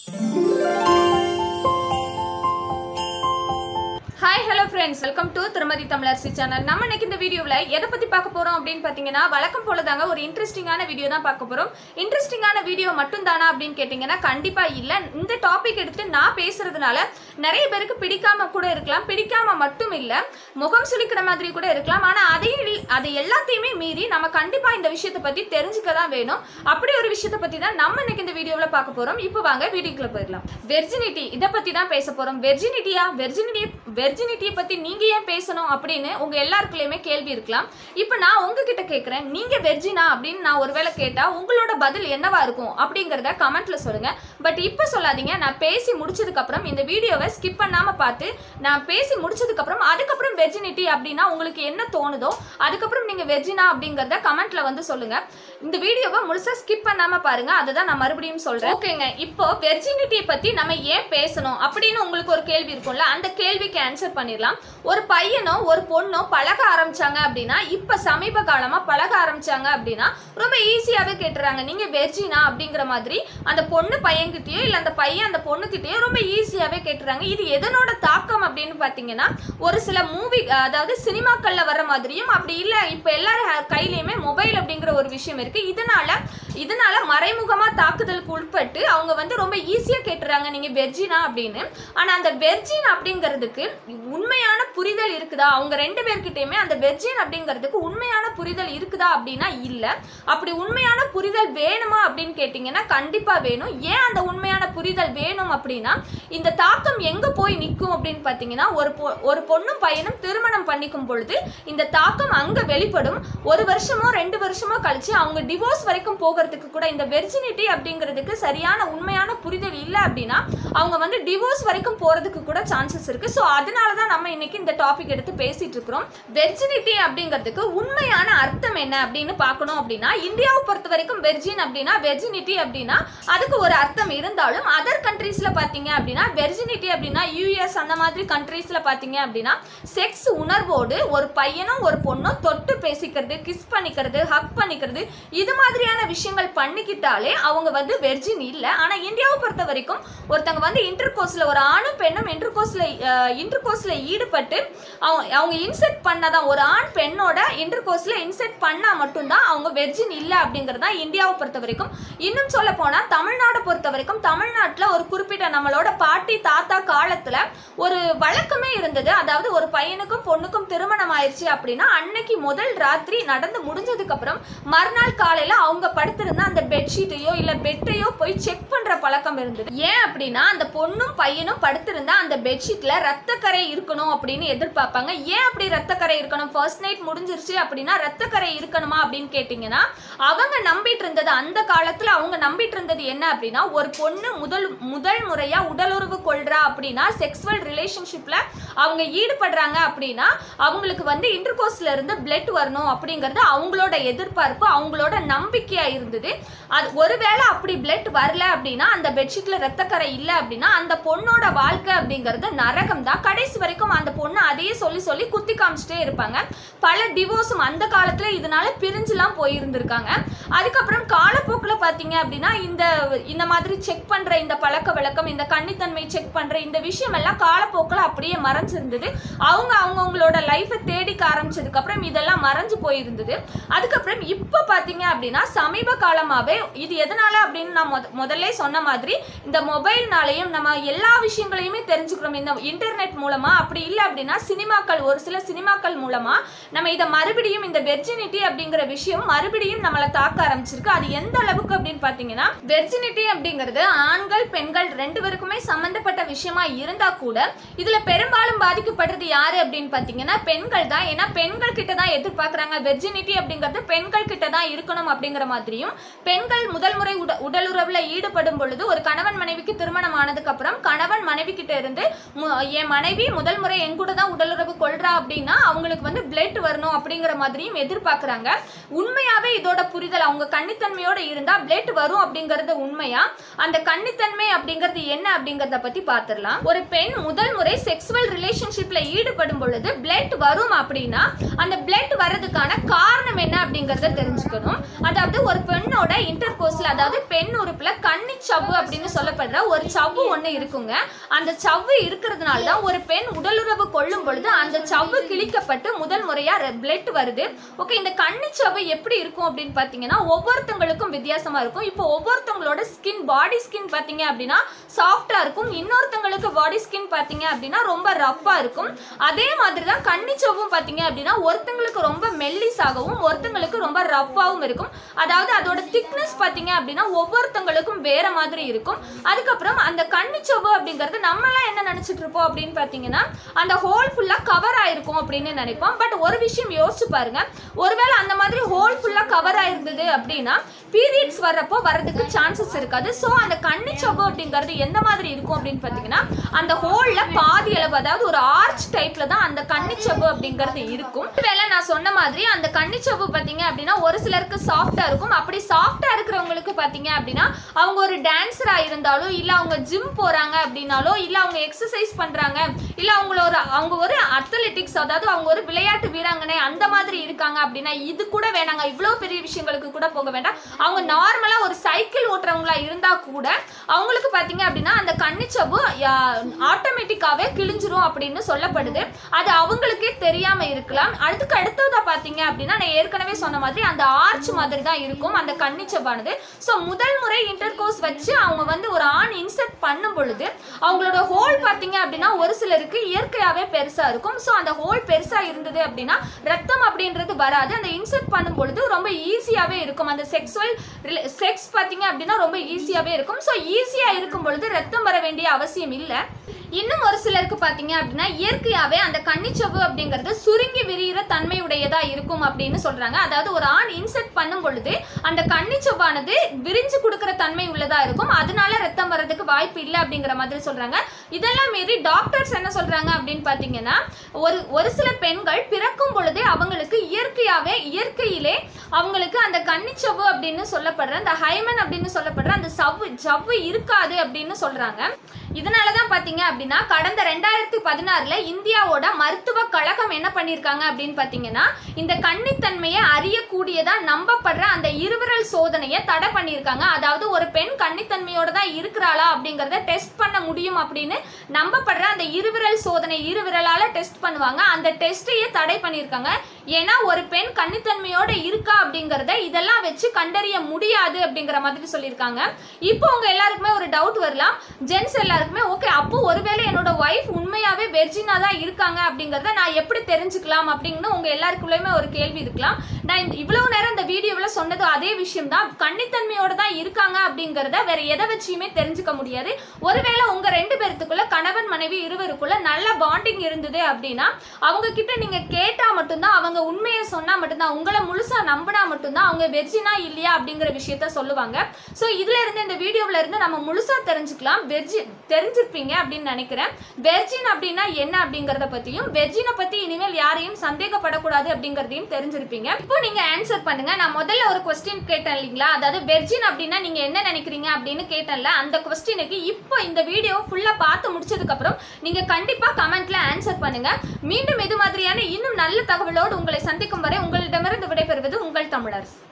hi hello friends welcome to திருமதி Tamilarasi channel நம்ம இன்னைக்கு இந்த வீடியோவில் எதை பற்றி பார்க்க போகிறோம் அப்படின்னு பார்த்தீங்கன்னா வழக்கம் போல தாங்க ஒரு இன்ட்ரெஸ்டிங்கான வீடியோ தான் பார்க்க போகிறோம் இன்ட்ரெஸ்டிங்கான வீடியோ மட்டும் தானா அப்படின்னு கேட்டிங்கன்னா கண்டிப்பாக இல்லை இந்த டாபிக் எடுத்து நான் பேசுறதுனால நிறைய பேருக்கு பிடிக்காம கூட இருக்கலாம் பிடிக்காம மட்டும் இல்லை முகம் சுளிக்கிற மாதிரி கூட இருக்கலாம் ஆனால் அதையும் இல்- அதை எல்லாத்தையுமே மீறி நம்ம கண்டிப்பாக இந்த விஷயத்தை பற்றி தெரிஞ்சுக்க தான் வேணும் அப்படி ஒரு விஷயத்தை பற்றி தான் நம்ம இன்னைக்கு இந்த வீடியோவில் பார்க்க போகிறோம் இப்போ வாங்க வீடியோக்குள்ள போயிடலாம் வெர்ஜினிட்டி இதை பற்றி தான் பேச போகிறோம் வெர்ஜினிட்டியா வெர்ஜினிட்டி வெர்ஜினிட்டியை பற்றி நீங்கள் ஏன் பேசணும் அப்படின்னு உங்கள் எல்லாருக்குள்ளேயுமே கேள்வி இருக்கலாம் இப்போ நான் உங்ககிட்ட கேட்குறேன் நீங்கள் வெர்ஜினா அப்படின்னு நான் ஒருவேளை கேட்டால் உங்களோட பதில் என்னவா இருக்கும் அப்படிங்கிறத கமெண்ட்ல சொல்லுங்க பட் இப்போ சொல்லாதீங்க நான் பேசி முடிச்சதுக்கப்புறம் இந்த வீடியோவை ஸ்கிப் பண்ணாமல் பார்த்து நான் பேசி முடிச்சதுக்கப்புறம் அதுக்கப்புறம் வெர்ஜினிட்டி அப்படின்னா உங்களுக்கு என்ன தோணுதோ அதுக்கப்புறம் நீங்கள் வெர்ஜினா அப்படிங்கிறத கமெண்ட்ல வந்து சொல்லுங்க இந்த வீடியோவை முழுசா ஸ்கிப் பண்ணாம பாருங்க அதை தான் நான் மறுபடியும் சொல்றேன் ஓகேங்க இப்போ வெர்ஜினிட்டியை பத்தி நம்ம ஏன் பேசணும் அப்படின்னு உங்களுக்கு ஒரு கேள்வி இருக்கும்ல அந்த கேள்விக்கு ஆன்சர் பண்ணிடலாம் ஒரு பையனோ ஒரு பொண்ணோ பழக ஆரம்பிச்சாங்க அப்படின்னா இப்ப சமீப காலமா பழக ஆரம்பிச்சாங்க அப்படின்னா ரொம்ப ஈஸியாவே கேட்டுறாங்க நீங்க வெர்ஜினா அப்படிங்கிற மாதிரி அந்த பொண்ணு பையன்கிட்டயோ இல்ல அந்த பையன் அந்த பொண்ணுகிட்டயோ ரொம்ப ஈஸியாவே கேட்டுறாங்க இது எதனோட தாக்கம் அப்படின்னு பாத்தீங்கன்னா ஒரு சில மூவி அதாவது சினிமாக்கள்ல வர மாதிரியும் அப்படி இல்ல இப்ப எல்லாரும் ஹ- கையிலயுமே மொபைல் அப்படிங்கிற ஒரு விஷயம் இருக்கு இதனால இதனால மறைமுகமா தாக்குதலுக்கு உட்பட்டு அவங்க வந்து ரொம்ப ஈஸியா கேட்டுறாங்க நீங்க வெர்ஜினா அப்படின்னு ஆனா அந்த வெர்ஜின் அப்படிங்கிறதுக்கு உண்மையான புரிதல் இருக்குதா அவங்க ரெண்டு பேர்கிட்டயுமே அந்த வெர்ஜின் அப்படிங்கிறதுக்கு உண்மையான புரிதல் இருக்குதா அப்படின்னா இல்ல அப்படி உண்மையான புரிதல் வேணுமா அப்படின்னு கேட்டிங்கன்னா கண்டிப்பா வேணும் ஏன் அந்த உண்மையான புரிதல் வேணும் அப்படின்னா இந்த தாக்கம் எங்க போய் நிற்கும் அப்படின்னு பார்த்தீங்கன்னா ஒரு பொ- ஒரு பொண்ணும் பையனும் திருமணம் பண்ணிக்கும் பொழுது இந்த தாக்கம் அங்க வெளிப்படும் ஒரு வருஷமோ ரெண்டு வருஷமோ கழிச்சு அவங்க டிவோர்ஸ் வரைக்கும் போகிறதுக்கு கூட இந்த வெர்ஜினிட்டி அப்படிங்கிறதுக்கு சரியான உண்மையான புரிதல் இல்லை அப்படின்னா அவங்க வந்து டிவோர்ஸ் வரைக்கும் போறதுக்கு கூட சான்சஸ் இருக்கு ஸோ அதனால தான் நம்ம இன்னைக்கு இந்த டாபிக் எடுத்து பேசிட்டு இருக்கிறோம் வெர்ஜினிட்டி அப்படிங்கிறதுக்கு உண்மையான அர்த்தம் என்ன அப்படின்னு பார்க்கணும் அப்படின்னா இந்தியாவை பொறுத்த வரைக்கும் வெர்ஜின் அப்படின்னா வெர்ஜினிட்டி அப்படின்னா அதுக்கு ஒரு அர்த்தம் இருந்தாலும் அதர் கண்ட்ரீஸ்ல பாத்தீங்க அப்படின்னா வெர்ஜினிட்டி அப்படின்னா யூஎஸ் அந்த மாதிரி கண்ட்ரீஸ்ல பாத்தீங்க அப்படின்னா செக்ஸ் உணர்வோடு ஒரு பையனும் ஒரு பொண்ணும் தொட்டு பேசிக்கிறது கிஸ் பண்ணிக்கிறது ஹக் பண்ணிக்கிறது இது மாதிரியான விஷயங்கள் பண்ணிக்கிட்டாலே அவங்க வந்து வெர்ஜின் இல்லை ஆனா இந்தியாவை பொறுத்த வரைக்கும் ஒருத்தங்க வந்து இன்டர்கோர்ஸ்ல ஒரு ஆணும் பெண்ணும் இன்டர்கோர்ஸ்ல இன்டர்கோர்ஸ்ல ஈடுபட்டு அவங்க அவங்க இன்செர்ட் பண்ணாதான் ஒரு ஆண் பெண்ணோட இன்டர்கோர்ஸ்ல இன்செர்ட் பண்ணா மட்டும்தான் அவங்க வெர்ஜின் இல்லை அப்படிங்கிறது தான் இந்தியாவை பொறுத்த வரைக்கும் இன்னும் சொல்ல போனா தமிழ்நாடை பொறுத்த வரைக்கும் தமிழ்நாட்டில் ஒரு குறிப்பிட்ட நம்மளோட பாட்டி தாத்தா காலத்துல ஒரு வழக்கமே இருந்தது அதாவது ஒரு பையனுக்கும் பொண்ணுக்கும் திருமணம் ஆயிடுச்சு அப்படின்னா அன்னைக்கு முதல் ராத்திரி நடந்து முடிஞ்சதுக்கு அப்புறம் மறுநாள் காலையில அவங்க படுத்திருந்த அந்த பெட்ஷீட்டையோ இல்ல பெட்டையோ போய் செக் பண்ற பழக்கம் இருந்தது ஏன் அப்படின்னா அந்த பொண்ணும் பையனும் படுத்திருந்தா அந்த பெட்ஷீட்ல ரத்தக்கரை இருக்கணும் அப்படின்னு எதிர்பார்ப்பாங்க ஏன் அப்படி ரத்தக்கரை இருக்கணும் ஃபர்ஸ்ட் நைட் முடிஞ்சிருச்சு அப்படின்னா ரத்தக்கரை இருக்கணுமா அப்படின்னு கேட்டிங்கன்னா அவங்க நம்பிட்டு இருந்தது அந்த காலத்துல அவங்க நம்பிட்டு இருந்தது என்ன அப்படின்னா ஒரு பொண்ணு முதல் முதல் முறையா உடலுறவு கொள்றா அப்படின்னா செக்ஸுவல் ரிலேஷன்ஷிப்ல அவங்க ஈடுபடுறாங்க அப்படின்னா அவங்களுக்கு வந்து இன்டர்கோர்ஸ்ல இருந்து பிளட் வரணும் அப்படிங்கிறது அவங்களோட எதிர்பார்ப்பு அவங்களோட நம்பிக்கையா இருந்தது அது ஒருவேளை அப்படி பிளட் வரல அப்படின்னா அந்த பெட்ஷீட்ல ரத்தக்கரை இல்லை அப்படின்னா அந்த பொண்ணோட வாழ்க்கை அப்படிங்கிறது நரகம் தான் கடைசி வரைக்கும் அந்த பொண்ணு அதையே சொல்லி சொல்லி குத்தி காமிச்சிட்டே இருப்பாங்க பல டிவோர்ஸும் அந்த காலத்துல இதனால பிரிஞ்சுலாம் போயிருந்திருக்காங்க அதுக்கப்புறம் காலப்போக்கில் பார்த்தீங்க அப்படின்னா இந்த இந்த மாதிரி செக் பண்ற இந்த பழக்க வழக்கம் இந்த கன்னித்தன்மை செக் பண்ற இந்த விஷயம் எல்லாம் காலப்போக்கில் அப்படியே மறைஞ்சிருந்தது அவங்க அவங்கவுங்களோட லைஃப்பை தேடிக்க ஆரம்பிச்சதுக்கு அப்புறம் இதெல்லாம் மறைஞ்சு போயிருந்தது அதுக்கப்புறம் இப்போ பார்த்தீங்க அப்படின்னா சமீப காலமாவே இது எதனால அப்படின்னு நான் முத முதல்ல சொன்ன மாதிரி இந்த மொபைல்னாலையும் நம்ம எல்லா விஷயங்களையுமே தெரிஞ்சுக்கிறோம் இந்த இன்டர்நெட் மூலமா அப்படி இல்லை அப்படின்னா சினிமாக்கள் ஒரு சில சினிமாக்கள் மூலமா நம்ம இதை மறுபடியும் இந்த வெர்ஜினிட்டி அப்படிங்கிற விஷயம் மறுபடியும் நம்மளை தாக்க ஆரம்பிச்சிருக்கு அது எந்த அளவுக்கு அப்படின்னு பார்த்தீங்கன்னா வெர்ஜினிட்டி அப்படிங்கிறது ஆண்கள் பெண்கள் ரெண்டு பேருக்குமே சம்பந்தப்பட்ட விஷயமா இருந்தா கூட இதுல பெரும்பாலும் பாதிக்கப்படுறது யாரு அப்படின்னு பார்த்தீங்கன்னா பெண்கள் தான் ஏன்னா பெண்கள் கிட்ட தான் எதிர்பார்க்கறாங்க வெர்ஜினிட்டி அப்படிங்கிறது பெண்கள் கிட்ட தான் இருக்கணும் அப்படிங்கிற மாதிரியும் பெண்கள் முதல் முறை உட உடலுறவுல ஈடுபடும் பொழுது ஒரு கணவன் மனைவிக்கு திருமணம் ஆனதுக்கு அப்புறம் கணவன் மனைவி கிட்ட இருந்து மு- என் மனைவி முதல் முறை என் கூட தான் உடலுறவு கொள்றா அப்படின்னா அவங்களுக்கு வந்து பிளட் வரணும் அப்படிங்கிற மாதிரியும் எதிர்பார்க்கறாங்க உண்மையாவே இதோட புரிதல் அவங்க கன்னித்தன்மையோட இருந்தா பிளட் வரும் அப்படிங்கறது உண்மையா அந்த கன்னித்தன்மை அப்படிங்கிறது என்ன அப்படிங்கறத பத்தி பார்த்திடலாம் ஒரு பெண் முதல் முறை செக்ஸுவல் ரிலேஷன்ஷிப்ல ஈடுபடும் பொழுது பிளட் வரும் அப்படின்னா அந்த பிளட் வர்றதுக்கான காரணம் என்ன அப்படிங்கறத தெரிஞ்சுக்கணும் அதாவது ஒரு பெண்ணோட இன்டர் கோர்ஸ்ல அதாவது பெண் உறுப்புல கன்னி சவ்வு அப்படின்னு சொல்லப்படுற ஒரு சவ்வு ஒண்ணு இருக்குங்க அந்த சவ்வு இருக்கிறதுனால தான் ஒரு பெண் உடலுறவு கொள்ளும் பொழுது அந்த சவ்வு கிழிக்கப்பட்டு முதல் முறையா பிளட் வருது ஓகே இந்த கண்ணிச்சவ்வு எப்படி இருக்கும் அப்படின்னு பாத்தீங்கன்னா ஒவ்வொருத்தங்களுக்கும் வித்தியாசமா இருக்கும் இப்போ ஒவ்வொருத்தங்களோட ஸ்கின் பாடி ஸ்கின் பாத்தீங்க அப்படின்னா சாஃப்டா இருக்கும் இன்னொருத்தங்களுக்கு பாடி ஸ்கின் பாத்தீங்க அப்படின்னா ரொம்ப ரஃப்பா இருக்கும் அதே மாதிரி தான் கண்ணிச்சவ்வும் பாத்தீங்க அப்படின்னா ஒருத்தங்களுக்கு ரொம்ப மெல்லிஸாகவும் ஒருத்தங்களுக்கு ரொம்ப ரஃப்பாகவும் இருக்கும் அதாவது அதோட திக்னஸ் பாத்தீங்க அப்படின்னா ஒவ்வொருத்தங்களுக்கும் வேற மாதிரி இருக்கும் அதுக்கப்புறம் அந்த கண்ணிச்சவ்வு அப்படிங்கிறது நம்மலாம் என்ன நினைச்சிட்டு இருப்போம் அப்படின்னு பாத்தீங்கன்னா அந்த ஹோல் ஃபுல்லா கவர் ஆயிருக்கும் அப்படின்னு நினைப்போம் பட் ஒரு விஷயம் யோசிச்சு பாருங்க ஒருவேளை அந்த மாதிரி ஹோல் ஃபுல்லா கவர் ஆயிருந்தது அப்படின்னா பீரியட்ஸ் வர்றப்போ வர்றதுக்கு சான்சஸ் இருக்காது ஸோ அந்த கண்ணிச்சவ்வு அப்படிங்கிறது எந்த மாதிரி இருக்கும் அப்படின்னு பார்த்தீங்கன்னா அந்த ஹோல்ல பாதி அளவு அதாவது ஒரு ஆர்ச் டைப்ல தான் அந்த கண்ணிச்சவ்வு அப்படிங்கிறது இருக்கும் வேலை நான் சொன்ன மாதிரி அந்த கண்ணிச்சவ்வு பார்த்தீங்க அப்படின்னா ஒரு சிலருக்கு சாஃப்டா இருக்கும் அப்படி சாஃப்டா இருக்கிறவங்களுக்கு பார்த்தீங்க அப்படின்னா அவங்க ஒரு டான்ஸரா இருந்தாலும் இல்ல அவங்க ஜிம் போறாங்க அப்படின்னாலோ இல்ல அவங்க எக்ஸசைஸ் பண்றாங்க இல்ல அவங்கள ஒரு அவங்க ஒரு அத்லெட்டிக்ஸ் அதாவது அவங்க ஒரு விளையாட்டு வீராங்கனை அந்த மாதிரி இருக்காங்க அப்படின்னா இது கூட வேணாங்க இவ்வளவு பெரிய விஷயங்களுக்கு கூட போக வேண்டாம் அவங்க நார்மலா ஒரு சைக்கிள் ஓட்டுறவங்களா இருந்தா கூட அவங்களுக்கு பாத்தீங்க அப்படின்னா அந்த கண்ணிச்சவ்வு ஆட்டோமேட்டிக்காவே கிழிஞ்சிரும் அப்படின்னு சொல்லப்படுது அது அவங்களுக்கே தெரியாம இருக்கலாம் அதுக்கு அடுத்ததா பாத்தீங்க அப்படின்னா நான் ஏற்கனவே சொன்ன மாதிரி அந்த ஆர்ச் மாதிரி தான் இருக்கும் அந்த கண்ணிச்சவ்வானது ஸோ முதல் முறை இன்டர் கோர்ஸ் வச்சு அவங்க வந்து ஒரு ஆண் இன்செர்ட் பண்ணும் பொழுது அவங்களோட ஹோல் பாத்தீங்க அப்படின்னா ஒரு சிலருக்கு இயற்கையாவே பெருசா இருக்கும் ஸோ அந்த ஹோல் பெருசா இருந்தது அப்படின்னா ரத்தம் அப்படின்றது வராது அந்த இன்செர்ட் பண்ணும் பொழுது ரொம்ப ஈஸியாவே இருக்கும் அந்த செக்ஸுவல் செக்ஸ் பாத்தீங்க அப்படின்னா ரொம்ப ஈஸியாவே இருக்கும் ஸோ ஈஸியா இருக்கும் பொழுது ரத்தம் வர வேண்டிய அவசியம் இல்லை இன்னும் ஒரு சிலருக்கு பாத்தீங்க அப்படின்னா இயற்கையாவே அந்த கன்னிச்சவ்வு அப்படிங்கிறது சுருங்கி விரிகிற தன்மை உடையதா இருக்கும் அப்படின்னு சொல்றாங்க அதாவது ஒரு ஆண் இன்செர்ட் பண்ணும் பொழுது அந்த கன்னிச்சவ்வானது விரிஞ்சு கொடுக்கிற தன்மை உள்ளதா இருக்கும் அதனால ரத்தம் வர்றதுக்கு வாய்ப்பு இல்லை அப்படிங்கிற மாதிரி சொல்றாங்க இதெல்லாம் மீறி டாக்டர்ஸ் என்ன சொல்றாங்க அப்படின்னு பாத்தீங்கன்னா ஒரு ஒரு சில பெண்கள் பிறக்கும் பொழுதே அவங்களுக்கு இயற்கையாவே இயற்கையிலே அவங்களுக்கு அந்த கன்னிச்சவ்வு அப்படின்னு சொல்லப்படுற அந்த ஹைமன் அப்படின்னு சொல்லப்படுற அந்த சவ்வு ஜவ்வு இருக்காது அப்படின்னு சொல்றாங்க இதனால தான் பார்த்தீங்க அப்படின்னா கடந்த ரெண்டாயிரத்தி பதினாறுல இந்தியாவோட மருத்துவ கழகம் என்ன பண்ணியிருக்காங்க அப்படின்னு பார்த்தீங்கன்னா இந்த கன்னித்தன்மையை அறியக்கூடியதா நம்பப்படுற அந்த இருவிரல் சோதனையை தடை பண்ணியிருக்காங்க அதாவது ஒரு பெண் கன்னித்தன்மையோட தான் இருக்கிறாளா அப்படிங்கிறத டெஸ்ட் பண்ண முடியும் அப்படின்னு நம்பப்படுற அந்த இருவிரல் சோதனை இருவிரலால டெஸ்ட் பண்ணுவாங்க அந்த டெஸ்ட்டையே தடை பண்ணியிருக்காங்க ஏன்னா ஒரு பெண் கன்னித்தன்மையோட இருக்கா அப்படிங்கிறத இதெல்லாம் வச்சு கண்டறிய முடியாது அப்படிங்கிற மாதிரி சொல்லியிருக்காங்க இப்போ உங்க எல்லாருக்குமே ஒரு டவுட் வரலாம் ஜென்ஸ் எல்லாருக்குமே ஓகே அப்போ ஒருவேளை என்னோட ஒய்ஃப் உண்மையாவே வெர்ஜினா தான் இருக்காங்க அப்படிங்கறத நான் எப்படி தெரிஞ்சுக்கலாம் அப்படின்னு உங்க எல்லாருக்குள்ளயுமே ஒரு கேள்வி இருக்கலாம் நான் இந்த இவ்வளவு நேரம் இந்த வீடியோவில் சொன்னது அதே விஷயம் தான் கன்னித்தன்மையோட தான் இருக்காங்க அப்படிங்கறத வேற எதை வச்சியுமே தெரிஞ்சுக்க முடியாது ஒருவேளை உங்க ரெண்டு பேர்த்துக்குள்ள கணவன் மனைவி இருவருக்குள்ள நல்ல பாண்டிங் இருந்தது அப்படின்னா அவங்க கிட்ட நீங்க கேட்டா மட்டும்தான் அவங்க உண்மையை சொன்னா மட்டும்தான் உங்களை முழுசா நம்பினா மட்டும்தான் அவங்க வெர்ஜினா இல்லையா அப்படிங்கிற விஷயத்த சொல்லுவாங்க ஸோ இதுல இருந்து இந்த வீடியோவில் இருந்து நம்ம முழுசா தெரிஞ்சுக்கலாம் வெர்ஜி தெரிஞ்சிருப்பீங்க அப்படின்னு நினைக்கிறேன் வெர்ஜின் அப்படின்னா என்ன அப்படிங்கறத பத்தியும் வெர்ஜினை பத்தி இனிமேல் யாரையும் சந்தேகப்படக்கூடாது அப்படிங்கறதையும் தெரிஞ்சிருப்பீங்க இப்போ நீங்க ஆன்சர் பண்ணுங்க நான் முதல்ல ஒரு கொஸ்டின் கேட்டேன் இல்லைங்களா அதாவது வெர்ஜின் அப்படின்னா நீங்க என்ன நினைக்கிறீங்க அப்படின்னு கேட்டேன்ல அந்த கொஸ்டினுக்கு இப்போ இந்த வீடியோ ஃபுல்லா பார்த்து முடிச்சதுக்கு அப்புறம் நீங்க கண்டிப்பா கமெண்ட்ல ஆன்சர் பண்ணுங்க மீண்டும் இது மாதிரியான இன்னும் நல்ல தகவலோடு உங்களை சந்திக்கும் வரை உங்களிடமிருந்து விடைபெறுவது உங்கள் தமிழரசு